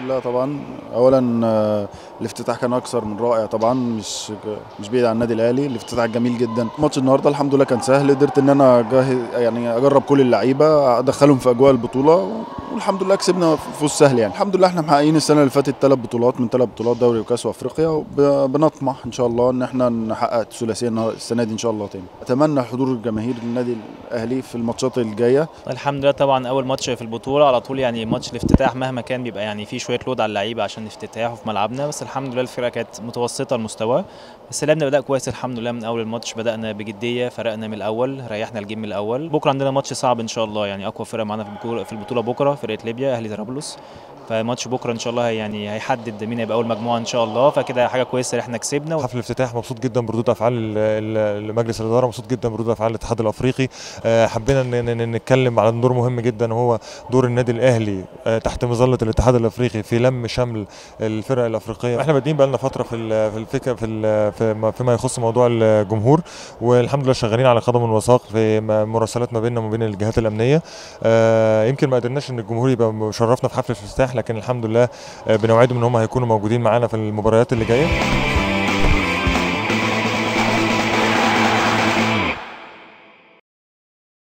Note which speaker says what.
Speaker 1: لله طبعا اولا آه، الافتتاح كان اكثر من رائع طبعا مش مش بعيد عن النادي الاهلي الافتتاح جميل جدا ماتش النهارده الحمد لله كان سهل قدرت ان انا اجهز يعني اجرب كل اللعيبه ادخلهم في اجواء البطوله والحمد لله كسبنا فوز سهل يعني الحمد لله احنا محققين السنه اللي فاتت ثلاث بطولات من ثلاث بطولات دوري وكاس وافريقيا وبنطمح ان شاء الله ان احنا نحقق الثلاثيه النهار- السنه دي ان شاء الله تاني اتمنى حضور الجماهير النادي الاهلي في الماتشات الجايه
Speaker 2: الحمد لله طبعا اول ماتش في البطوله على طول يعني ماتش الافتتاح مهما كان بيبقى يعني فيه شويه لود على اللعيبه عشان الافتتاح وفي ملعبنا بس الحمد لله الفرقه كانت متوسطه المستوى بس لعبنا بدأ كويس الحمد لله من اول الماتش بدأنا بجديه فرقنا من الاول ريحنا الجيم من الاول بكره عندنا ماتش صعب ان شاء الله يعني اقوى فرقه معانا في البطوله في البطوله بكره فرقه ليبيا اهلي طرابلس فماتش بكره ان شاء الله يعني هيحدد مين هيبقى اول مجموعه ان شاء الله فكده حاجه كويسه ان احنا كسبنا
Speaker 3: حفل الافتتاح مبسوط جدا بردود افعال ال- ال- مجلس الاداره مبسوط جدا بردود افعال الاتحاد الافريقي آه، حبينا ن- ن- نتكلم على دور مهم جدا وهو دور النادي الاهلي آه، تحت مظله الاتحاد الافريقي في لم شمل الفرق الافريقيه احنا بادئين بقالنا فتره في ال- في الفكره في ال- في ما- فيما يخص موضوع الجمهور والحمد لله شغالين على قدم وساق في م- مراسلات ما بيننا وما بين الجهات الامنيه آه، يمكن ما قدرناش ان الجمهور يبقى مشرفنا في حفل الافتتاح لكن الحمد لله آه، بنوعدهم ان هم هيكونوا موجودين معانا في المباريات اللي جايه